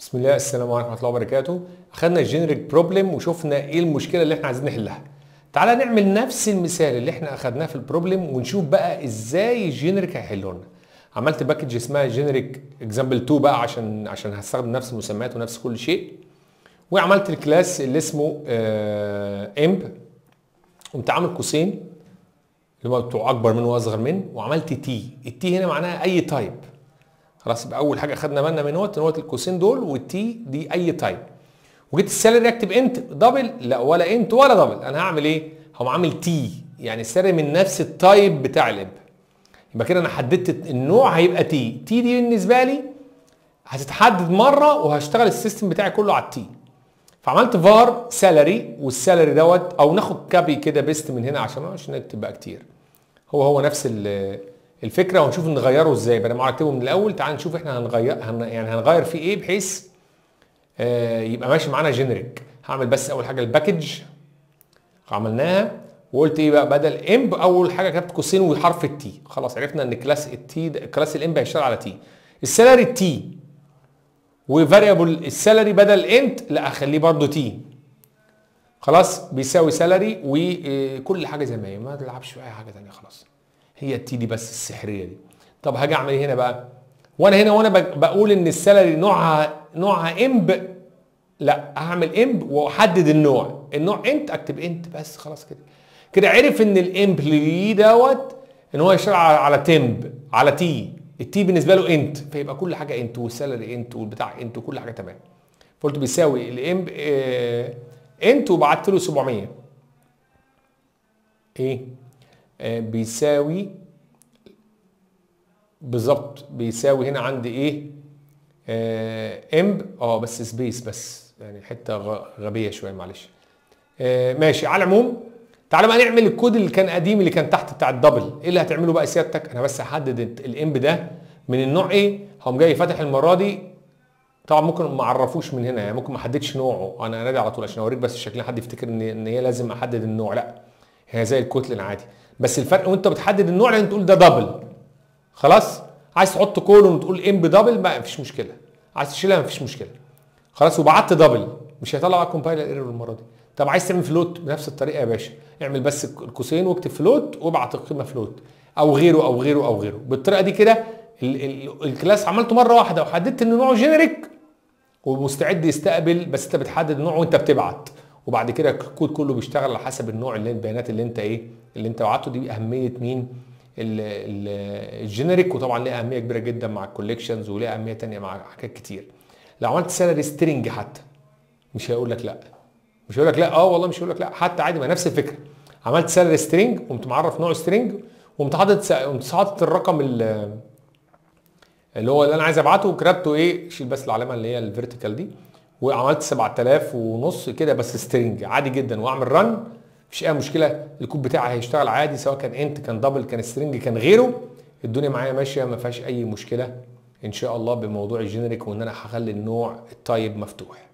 بسم الله السلام عليكم ورحمه الله وبركاته اخدنا الجينيريك بروبلم وشفنا ايه المشكله اللي احنا عايزين نحلها تعالى نعمل نفس المثال اللي احنا اخدناه في البروبلم ونشوف بقى ازاي الجينيريك هيحله لنا عملت باكج اسمها جينيريك اكزامبل 2 بقى عشان عشان هستخدم نفس المسميات ونفس كل شيء وعملت الكلاس اللي اسمه امب قمت عامل قوسين اللي هم بتوع اكبر منه واصغر منه وعملت تي التي هنا معناها اي تايب خلاص يبقى اول حاجه خدنا بالنا من نوت نوت القوسين دول والتي دي اي تايب وجيت السالري اكتب انت دبل لا ولا انت ولا دبل انا هعمل ايه؟ هقوم عامل تي يعني السالري من نفس التايب بتاع الاب يبقى كده انا حددت النوع هيبقى تي تي دي بالنسبه لي هتتحدد مره وهشتغل السيستم بتاعي كله على التي فعملت فار سالري والسالري دوت او ناخد كابي كده بيست من هنا عشان عشان نكتب بقى كتير هو هو نفس الفكره ونشوف نغيره ازاي بدل ما اكتبه من الاول تعال نشوف احنا هنغير هن يعني هنغير فيه ايه بحيث آه يبقى ماشي معانا جينيريك هعمل بس اول حاجه الباكج عملناها وقلت ايه بقى بدل امب اول حاجه كتبت قوسين وحرف التي خلاص عرفنا ان كلاس التي كلاس الامب هيشتغل على تي السالري التي وفاريبل السالري بدل انت لا اخليه برضو تي خلاص بيساوي سالري وكل حاجه زي ما هي ما تلعبش في اي حاجه ثانيه خلاص هي التي دي بس السحريه دي طب هاجي اعمل ايه هنا بقى وانا هنا وانا بقول ان السالري نوعها نوعها امب لا هعمل امب واحدد النوع النوع انت اكتب انت بس خلاص كده كده عرف ان الامب اللي دوت ان هو يشتغل على تمب على تي التي بالنسبه له انت فيبقى كل حاجه انت والسالري انت والبتاع انت وكل حاجه تمام فقلت بيساوي الامب اه انت وبعت له 700 ايه آه بيساوي بالظبط بيساوي هنا عندي ايه آه امب اه بس سبيس بس يعني حته غبيه شويه معلش آه ماشي على العموم تعالى بقى نعمل الكود اللي كان قديم اللي كان تحت بتاع الدبل ايه اللي هتعمله بقى سيادتك انا بس هحدد الامب ده من النوع ايه هقوم جاي فاتح المره دي طبعا ممكن ما اعرفوش من هنا يعني ممكن ما احددش نوعه انا نادي على طول عشان اوريك بس الشكل حد يفتكر ان ان هي لازم احدد النوع لا هي زي الكتل العادي بس الفرق وانت بتحدد النوع لازم تقول ده دبل خلاص عايز تحط كولون وتقول ام بدبل ما فيش مشكله عايز تشيلها ما فيش مشكله خلاص وبعت دبل مش هيطلع كومبايلر ايرور المره دي طب عايز تعمل فلوت بنفس الطريقه يا باشا اعمل بس القوسين واكتب فلوت وابعت القيمه فلوت او غيره او غيره او غيره بالطريقه دي كده الكلاس عملته مره واحده وحددت ان نوعه جينيريك ومستعد يستقبل بس انت بتحدد النوع وانت بتبعت وبعد كده الكود كله بيشتغل على حسب النوع اللي البيانات اللي انت ايه اللي انت بعته دي اهميه مين الجينيريك وطبعا ليه اهميه كبيره جدا مع الكوليكشنز وليه اهميه تانية مع حاجات كتير لو عملت سالري سترينج حتى مش هيقول لك لا مش هيقول لك لا اه والله مش هيقول لك لا حتى عادي ما نفس الفكره عملت سالري سترينج قمت معرف نوع سترينج وقمت حاطط قمت حاطط الرقم اللي هو اللي انا عايز ابعته وكتبته ايه شيل بس العلامه اللي هي الفيرتيكال دي وعملت 7000 ونص كده بس سترينج عادي جدا واعمل رن مفيش اي مشكله الكود بتاعي هيشتغل عادي سواء كان انت كان دبل كان سترينج كان غيره الدنيا معايا ماشيه ما فيهاش اي مشكله ان شاء الله بموضوع الجينيريك وان انا هخلي النوع التايب مفتوح